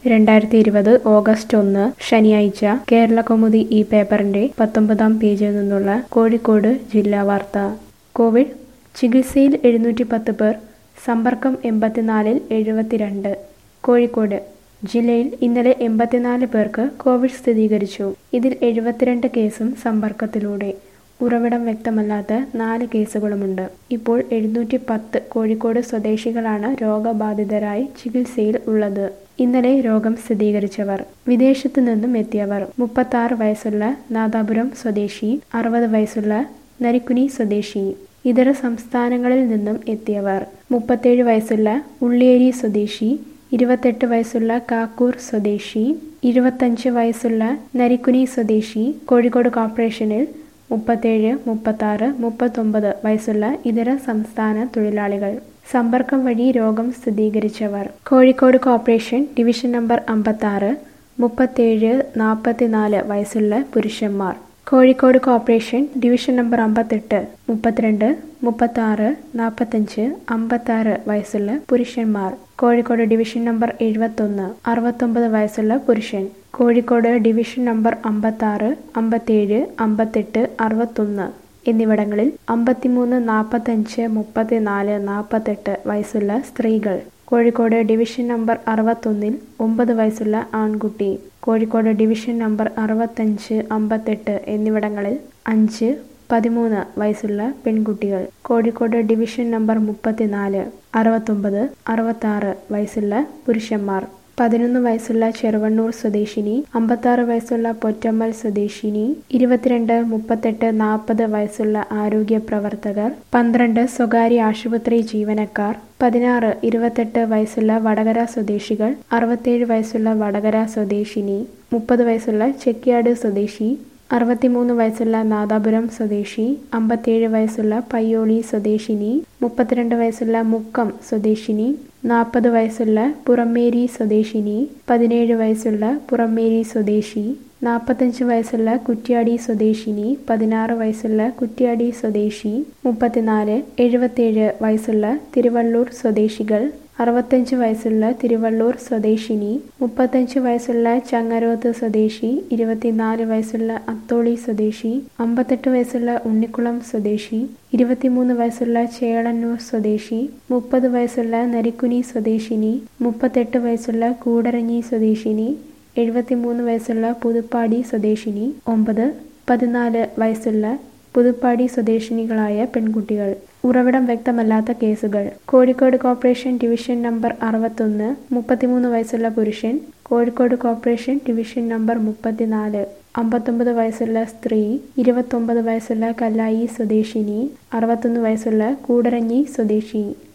രണ്ടായിരത്തി ഇരുപത് ഓഗസ്റ്റ് ഒന്ന് ശനിയാഴ്ച കേരളകൗമുദി ഈ പേപ്പറിന്റെ പത്തൊമ്പതാം പേജിൽ നിന്നുള്ള കോഴിക്കോട് ജില്ലാ വാർത്ത കോവിഡ് ചികിത്സയിൽ എഴുന്നൂറ്റി പത്ത് പേർ സമ്പർക്കം എൺപത്തിനാലിൽ എഴുപത്തിരണ്ട് കോഴിക്കോട് ജില്ലയിൽ ഇന്നലെ എൺപത്തിനാല് പേർക്ക് കോവിഡ് സ്ഥിരീകരിച്ചു ഇതിൽ എഴുപത്തിരണ്ട് കേസും സമ്പർക്കത്തിലൂടെ ഉറവിടം വ്യക്തമല്ലാത്ത നാല് കേസുകളുമുണ്ട് ഇപ്പോൾ എഴുന്നൂറ്റി പത്ത് കോഴിക്കോട് സ്വദേശികളാണ് രോഗബാധിതരായി ചികിത്സയിൽ ഉള്ളത് ഇന്നലെ രോഗം സ്ഥിരീകരിച്ചവർ വിദേശത്തു നിന്നും എത്തിയവർ മുപ്പത്തി ആറ് വയസ്സുള്ള നാദാപുരം സ്വദേശി അറുപത് വയസ്സുള്ള നരിക്കുനി സ്വദേശി ഇതര സംസ്ഥാനങ്ങളിൽ നിന്നും എത്തിയവർ മുപ്പത്തേഴ് വയസ്സുള്ള ഉള്ളിയേരി സ്വദേശി ഇരുപത്തെട്ട് വയസ്സുള്ള കാക്കൂർ സ്വദേശി ഇരുപത്തഞ്ച് വയസ്സുള്ള നരിക്കുനി സ്വദേശി കോഴിക്കോട് കോർപ്പറേഷനിൽ മുപ്പത്തേഴ് മുപ്പത്താറ് മുപ്പത്തൊമ്പത് വയസ്സുള്ള ഇതര സംസ്ഥാന തൊഴിലാളികൾ സമ്പർക്കം വഴി രോഗം സ്ഥിരീകരിച്ചവർ കോഴിക്കോട് കോർപ്പറേഷൻ ഡിവിഷൻ നമ്പർ അമ്പത്താറ് മുപ്പത്തേഴ് നാൽപ്പത്തിനാല് വയസ്സുള്ള പുരുഷന്മാർ കോഴിക്കോട് കോർപ്പറേഷൻ ഡിവിഷൻ നമ്പർ അമ്പത്തെട്ട് മുപ്പത്തിരണ്ട് മുപ്പത്താറ് നാൽപ്പത്തഞ്ച് അമ്പത്താറ് വയസ്സുള്ള പുരുഷന്മാർ കോഴിക്കോട് ഡിവിഷൻ നമ്പർ എഴുപത്തൊന്ന് അറുപത്തൊമ്പത് വയസ്സുള്ള പുരുഷൻ കോഴിക്കോട് ഡിവിഷൻ നമ്പർ അമ്പത്താറ് അമ്പത്തേഴ് അമ്പത്തെട്ട് അറുപത്തൊന്ന് എന്നിവിടങ്ങളിൽ അമ്പത്തിമൂന്ന് നാൽപ്പത്തഞ്ച് മുപ്പത്തിനാല് നാൽപ്പത്തെട്ട് വയസ്സുള്ള സ്ത്രീകൾ കോഴിക്കോട് ഡിവിഷൻ നമ്പർ അറുപത്തൊന്നിൽ ഒമ്പത് വയസ്സുള്ള ആൺകുട്ടി കോഴിക്കോട് ഡിവിഷൻ നമ്പർ അറുപത്തഞ്ച് അമ്പത്തെട്ട് എന്നിവിടങ്ങളിൽ അഞ്ച് പതിമൂന്ന് വയസ്സുള്ള പെൺകുട്ടികൾ കോഴിക്കോട് ഡിവിഷൻ നമ്പർ മുപ്പത്തിനാല് അറുപത്തൊമ്പത് അറുപത്താറ് വയസ്സുള്ള പുരുഷന്മാർ പതിനൊന്ന് വയസ്സുള്ള ചെറുവണ്ണൂർ സ്വദേശിനി അമ്പത്താറ് വയസ്സുള്ള പൊറ്റമ്മൽ സ്വദേശിനി ഇരുപത്തിരണ്ട് മുപ്പത്തെട്ട് നാൽപ്പത് വയസ്സുള്ള ആരോഗ്യ പ്രവർത്തകർ പന്ത്രണ്ട് സ്വകാര്യ ആശുപത്രി ജീവനക്കാർ പതിനാറ് ഇരുപത്തെട്ട് വയസ്സുള്ള വടകര സ്വദേശികൾ അറുപത്തേഴ് വയസ്സുള്ള വടകര സ്വദേശിനി മുപ്പത് വയസ്സുള്ള ചെക്കിയാട് സ്വദേശി അറുപത്തിമൂന്ന് വയസ്സുള്ള നാദാപുരം സ്വദേശി അമ്പത്തിയേഴ് വയസ്സുള്ള പയ്യോളി സ്വദേശിനി മുപ്പത്തിരണ്ട് വയസ്സുള്ള മുക്കം സ്വദേശിനി നാൽപ്പത് വയസ്സുള്ള പുറമേരി സ്വദേശിനി പതിനേഴ് വയസ്സുള്ള പുറമേരി സ്വദേശി നാൽപ്പത്തഞ്ച് വയസ്സുള്ള കുറ്റ്യാടി സ്വദേശിനി പതിനാറ് വയസ്സുള്ള കുറ്റ്യാടി സ്വദേശി മുപ്പത്തിനാല് എഴുപത്തേഴ് വയസ്സുള്ള തിരുവള്ളൂർ സ്വദേശികൾ അറുപത്തഞ്ച് വയസ്സുള്ള തിരുവള്ളൂർ സ്വദേശിനി മുപ്പത്തഞ്ച് വയസ്സുള്ള ചങ്ങരോത്ത് സ്വദേശി ഇരുപത്തിനാല് വയസ്സുള്ള അത്തോളി സ്വദേശി അമ്പത്തെട്ട് വയസ്സുള്ള ഉണ്ണിക്കുളം സ്വദേശി ഇരുപത്തിമൂന്ന് വയസ്സുള്ള ചേളന്നൂർ സ്വദേശി മുപ്പത് വയസ്സുള്ള നരിക്കുനി സ്വദേശിനി മുപ്പത്തെട്ട് വയസ്സുള്ള കൂടരഞ്ഞി സ്വദേശിനി എഴുപത്തിമൂന്ന് വയസ്സുള്ള പുതുപ്പാടി സ്വദേശിനി ഒമ്പത് പതിനാല് വയസ്സുള്ള പുതുപ്പാടി സ്വദേശിനികളായ പെൺകുട്ടികൾ ഉറവിടം വ്യക്തമല്ലാത്ത കേസുകൾ കോഴിക്കോട് കോർപ്പറേഷൻ ഡിവിഷൻ നമ്പർ അറുപത്തൊന്ന് മുപ്പത്തിമൂന്ന് വയസ്സുള്ള പുരുഷൻ കോഴിക്കോട് കോർപ്പറേഷൻ ഡിവിഷൻ നമ്പർ മുപ്പത്തിനാല് അമ്പത്തൊമ്പത് വയസ്സുള്ള സ്ത്രീ ഇരുപത്തൊമ്പത് വയസ്സുള്ള കല്ലായി സ്വദേശിനി അറുപത്തൊന്ന് വയസ്സുള്ള കൂടരഞ്ഞി സ്വദേശി